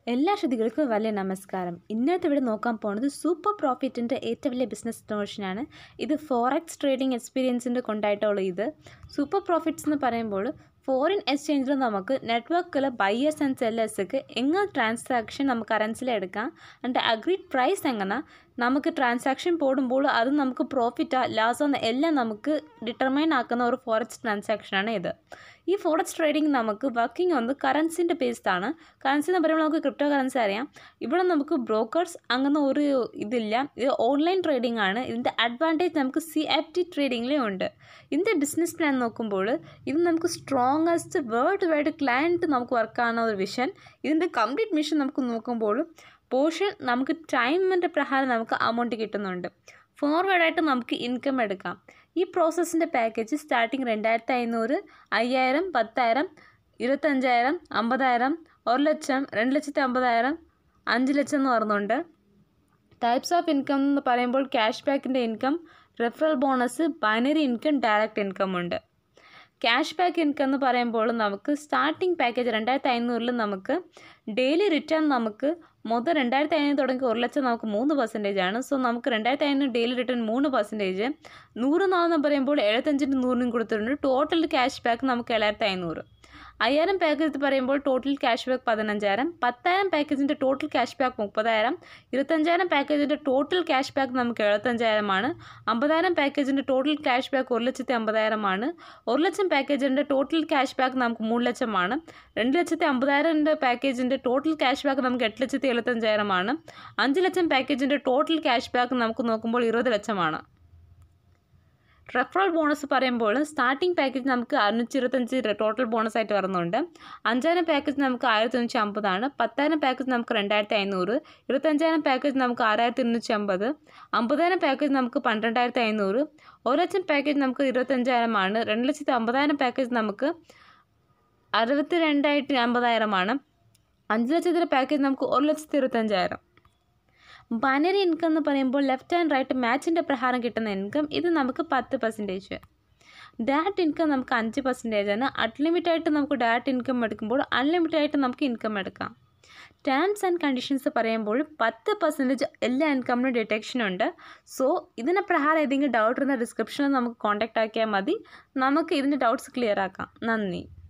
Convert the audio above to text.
എല്ലാ ശ്രുതികൾക്കും വലിയ നമസ്കാരം ഇന്നത്തെ ഇവിടെ നോക്കാൻ പോകുന്നത് സൂപ്പർ പ്രോഫിറ്റിൻ്റെ ഏറ്റവും വലിയ ബിസിനസ് പ്രൊമോഷനാണ് ഇത് ഫോറക്സ് ട്രേഡിംഗ് എക്സ്പീരിയൻസിൻ്റെ കൊണ്ടായിട്ടുള്ള ഇത് സൂപ്പർ പ്രോഫിറ്റ്സ് എന്ന് പറയുമ്പോൾ ഫോറിൻ എക്സ്ചേഞ്ചിൽ നമുക്ക് നെറ്റ്വർക്കിൽ ബയേഴ്സ് ആൻഡ് സെല്ലേഴ്സൊക്കെ എങ്ങനെ ട്രാൻസാക്ഷൻ നമുക്ക് കറൻസിൽ എടുക്കാം അതിൻ്റെ അഗ്രീഡ് പ്രൈസ് എങ്ങനെ നമുക്ക് ട്രാൻസാക്ഷൻ പോടുമ്പോൾ അത് നമുക്ക് പ്രോഫിറ്റാ ലാസ് എന്ന് എല്ലാം നമുക്ക് ഡിറ്റർമൈൻ ആക്കുന്ന ഒരു ഫോറക്സ് ട്രാൻസാക്ഷനാണ് ഇത് ഈ ഫോറക്സ് ട്രേഡിംഗ് നമുക്ക് വർക്കിംഗ് വന്ന് കറൻസിൻ്റെ ബേസ്ഡാണ് കറൻസി എന്ന് പറയുമ്പോൾ നമുക്ക് ക്രിപ്റ്റോ കറൻസി അറിയാം ഇവിടെ നമുക്ക് ബ്രോക്കേഴ്സ് അങ്ങനെ ഒരു ഇതില്ല ഇത് ഓൺലൈൻ ട്രേഡിംഗ് ആണ് ഇതിൻ്റെ അഡ്വാൻറ്റേജ് നമുക്ക് സി എഫ് ടി ട്രേഡിങ്ങിലും ഉണ്ട് ഇതിൻ്റെ ബിസിനസ് പ്ലാൻ നോക്കുമ്പോൾ ഇത് നമുക്ക് സ്ട്രോങ്ങസ്റ്റ് വേൾഡ് വൈഡ് ക്ലയൻറ്റ് നമുക്ക് വർക്കാവുന്ന ഒരു വിഷൻ ഇതിൻ്റെ കംപ്ലീറ്റ് മിഷൻ നമുക്ക് നോക്കുമ്പോൾ പോർഷൻ നമുക്ക് ടൈമിൻ്റെ പ്രകാരം നമുക്ക് അമൗണ്ട് കിട്ടുന്നുണ്ട് ഫോർവേഡായിട്ട് നമുക്ക് ഇൻകം എടുക്കാം ഈ പ്രോസസ്സിൻ്റെ പാക്കേജ് സ്റ്റാർട്ടിങ് രണ്ടായിരത്തി അഞ്ഞൂറ് അയ്യായിരം പത്തായിരം ഇരുപത്തഞ്ചായിരം അമ്പതായിരം ഒരു ലക്ഷം രണ്ട് ലക്ഷത്തി അമ്പതായിരം അഞ്ച് ലക്ഷം എന്ന് പറഞ്ഞുണ്ട് ടൈപ്സ് ഓഫ് ഇൻകം എന്ന് പറയുമ്പോൾ ക്യാഷ് ബാക്കിൻ്റെ income referral bonus binary income direct income ഉണ്ട് ക്യാഷ് ബാക്ക് ഇൻകം എന്ന് പറയുമ്പോൾ നമുക്ക് സ്റ്റാർട്ടിംഗ് പാക്കേജ് രണ്ടായിരത്തി അഞ്ഞൂറിൽ നമുക്ക് ഡെയിലി റിട്ടേൺ നമുക്ക് മൊത്തം രണ്ടായിരത്തി അഞ്ഞൂറ് തുടങ്ങി ഒരു ലക്ഷം നമുക്ക് മൂന്ന് പെർസെൻറ്റേജ് ആണ് സോ നമുക്ക് രണ്ടായിരത്തി അഞ്ഞൂറ് ഡെയിലി റിട്ടേൺ മൂന്ന് പെർസെൻറ്റേജ് നൂറ് നാളെന്ന് പറയുമ്പോൾ എഴുപത്തഞ്ചിൻ്റെ നൂറിനും കൊടുത്തിട്ടുണ്ട് ടോട്ടൽ ക്യാഷ് ബാക്ക് നമുക്ക് ഏഴായിരത്തി അഞ്ഞൂറ് അയ്യായിരം പാക്കേജ് പറയുമ്പോൾ ടോട്ടൽ ക്യാഷ് ബാക്ക് പതിനഞ്ചായിരം പത്തായിരം പാക്കേജിൻ്റെ ടോട്ടൽ ക്യാഷ് ബാക്ക് മുപ്പതായിരം ഇരുപത്തഞ്ചായിരം പാക്കേജിൻ്റെ ടോട്ടൽ ക്യാഷ് ബാക്ക് നമുക്ക് എഴുപത്തഞ്ചായിരമാണ് അമ്പതായിരം പാക്കേജിൻ്റെ ടോട്ടൽ ക്യാഷ് ബാക്ക് ഒരു ലക്ഷത്തി അമ്പതായിരമാണ് ഒരു ലക്ഷം പാക്കേജിൻ്റെ ടോട്ടൽ ക്യാഷ് ബാക്ക് നമുക്ക് മൂന്ന് ലക്ഷമാണ് രണ്ട് ലക്ഷത്തി അമ്പതായിരൻ്റെ പാക്കേജിൻ്റെ ടോട്ടൽ ക്യാഷ് ബാക്ക് നമുക്ക് എട്ട് ലക്ഷത്തി എഴുപത്തഞ്ചായിരമാണ് അഞ്ച് ലക്ഷം പാക്കേജിൻ്റെ ടോട്ടൽ ക്യാഷ് ബാക്ക് നമുക്ക് നോക്കുമ്പോൾ ഇരുപത് ലക്ഷമാണ് റെഫറൽ ബോണസ് പറയുമ്പോൾ സ്റ്റാർട്ടിംഗ് പാക്കേജ് നമുക്ക് അറുന്നൂറ്റി ഇരുപത്തഞ്ച് ടോട്ടൽ ബോണസ് ആയിട്ട് വരുന്നുണ്ട് അഞ്ചായിരം പാക്കേജ് നമുക്ക് ആയിരത്തി തൊണ്ണൂറ്റി അമ്പതാണ് പത്തായിരം പാക്കേജ് നമുക്ക് രണ്ടായിരത്തി അഞ്ഞൂറ് ഇരുപത്തഞ്ചായിരം പാക്കേജ് നമുക്ക് ആറായിരത്തി ഇരുന്നൂറ്റി അമ്പത് അമ്പതായിരം പാക്കേജ് നമുക്ക് പന്ത്രണ്ടായിരത്തി അഞ്ഞൂറ് ഒരു ലക്ഷം പാക്കേജ് നമുക്ക് ഇരുപത്തഞ്ചായിരമാണ് രണ്ട് ലക്ഷത്തി അമ്പതായിരം പാക്കേജ് നമുക്ക് അറുപത്തി രണ്ടായിരത്തി അമ്പതായിരമാണ് അഞ്ച് ലക്ഷത്തിൻ്റെ പാക്കേജ് നമുക്ക് ഒരു ലക്ഷത്തി ഇരുപത്തഞ്ചായിരം ബൈനറി ഇൻകം എന്ന് പറയുമ്പോൾ ലെഫ്റ്റ് ആൻഡ് റൈറ്റ് മാച്ചിൻ്റെ പ്രകാരം കിട്ടുന്ന ഇൻകം ഇത് നമുക്ക് പത്ത് പെർസെൻറ്റേജ് ഡയറക്റ്റ് ഇൻകം നമുക്ക് അഞ്ച് പെർസെൻറ്റേജ് ആണ് അൺലിമിറ്റഡ് ആയിട്ട് നമുക്ക് ഡയറക്റ്റ് ഇൻകം എടുക്കുമ്പോൾ അൺലിമിറ്റഡ് ആയിട്ട് നമുക്ക് ഇൻകം എടുക്കാം ടേംസ് ആൻഡ് കണ്ടീഷൻസ് പറയുമ്പോൾ പത്ത് പെർസെൻറ്റേജ് എല്ലാ ഇൻകമിനും ഡിറ്റക്ഷൻ ഉണ്ട് സോ ഇതിന് പ്രകാരം ഏതെങ്കിലും ഡൗട്ട് ഉണ്ടെന്ന ഡിസ്ക്രിപ്ഷനിൽ നമുക്ക് കോൺടാക്റ്റ് ആക്കിയാൽ മതി നമുക്ക് ഇതിൻ്റെ ഡൗട്ട്സ് ക്ലിയർ ആക്കാം നന്ദി